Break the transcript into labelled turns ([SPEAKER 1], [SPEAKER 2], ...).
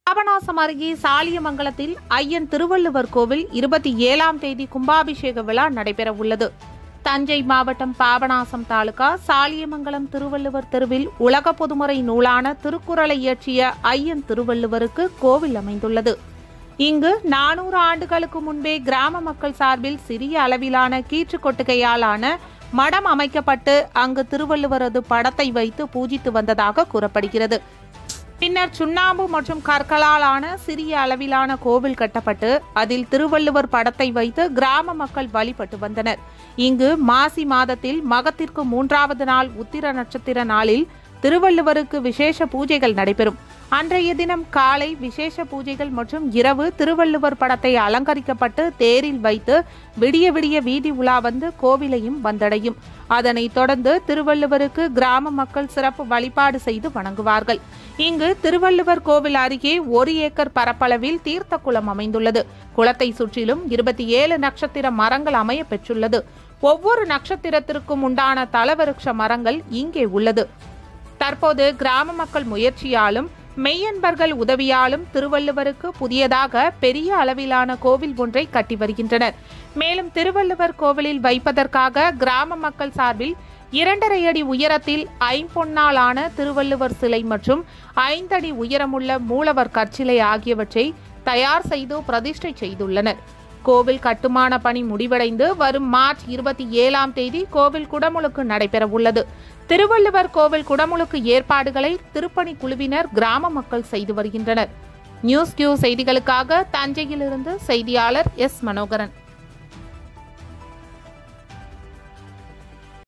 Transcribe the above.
[SPEAKER 1] பாபநாசம் அருகே சாலியமங்கலத்தில் ஐயன் திருவள்ளுவர் கோவில் இருபத்தி ஏழாம் தேதி கும்பாபிஷேக விழா நடைபெற உள்ளது தஞ்சை மாவட்டம் பாபநாசம் தாலுகா சாலியமங்கலம் திருவள்ளுவர் தெருவில் உலக பொதுமறை நூலான திருக்குறளை இயற்றிய ஐயன் திருவள்ளுவருக்கு கோவில் அமைந்துள்ளது இங்கு நானூறு ஆண்டுகளுக்கு முன்பே கிராம மக்கள் சார்பில் சிறிய அளவிலான கீற்று கொட்டுகையாலான மடம் அமைக்கப்பட்டு அங்கு திருவள்ளுவரது படத்தை வைத்து பூஜித்து வந்ததாக கூறப்படுகிறது பின்னர் சுண்ணாம்பு மற்றும் கற்களாலான சிறிய அளவிலான கோவில் கட்டப்பட்டு அதில் திருவள்ளுவர் படத்தை வைத்து கிராம மக்கள் வழிபட்டு வந்தனர் இங்கு மாசி மாதத்தில் மகத்திற்கு மூன்றாவது நாள் உத்திர நட்சத்திர நாளில் திருவள்ளுவருக்கு விசேஷ பூஜைகள் நடைபெறும் அன்றைய தினம் காலை விசேஷ பூஜைகள் மற்றும் இரவு திருவள்ளுவர் படத்தை அலங்கரிக்கப்பட்டு தேரில் வைத்து விடிய விடிய வீதி உலா வந்து கோவிலையும் வந்தடையும் அதனைத் தொடர்ந்து திருவள்ளுவருக்கு கிராம மக்கள் சிறப்பு வழிபாடு செய்து வணங்குவார்கள் இங்கு திருவள்ளுவர் கோவில் அருகே ஒரு ஏக்கர் பரப்பளவில் தீர்த்த குளம் அமைந்துள்ளது குளத்தை சுற்றிலும் இருபத்தி ஏழு நட்சத்திர மரங்கள் அமைய பெற்றுள்ளது ஒவ்வொரு நட்சத்திரத்திற்கும் உண்டான தலவிருட்ச மரங்கள் இங்கே உள்ளது தற்போது கிராம மக்கள் முயற்சியாலும் மெய்யன்பர்கள் உதவியாலும் திருவள்ளுவருக்கு புதியதாக பெரிய அளவிலான கோவில் ஒன்றை கட்டி வருகின்றனர் மேலும் திருவள்ளுவர் கோவிலில் வைப்பதற்காக கிராம மக்கள் சார்பில் இரண்டரை அடி உயரத்தில் ஐம்பொன்னாலான திருவள்ளுவர் சிலை மற்றும் ஐந்தடி உயரமுள்ள மூலவர் கற்சிலை ஆகியவற்றை தயார் செய்து பிரதிஷ்டை செய்துள்ளனர் கோவில் கட்டுமான பணி முடிவடைந்து வரும் மார்ச் இருபத்தி ஏழாம் தேதி கோவில் குடமுழுக்கு நடைபெற உள்ளது திருவள்ளுவர் கோவில் குடமுழுக்கு ஏற்பாடுகளை திருப்பணி குழுவினர் கிராம மக்கள் செய்து வருகின்றனர் நியூஸ் கியூ செய்திகளுக்காக தஞ்சையிலிருந்து செய்தியாளர் எஸ் மனோகரன்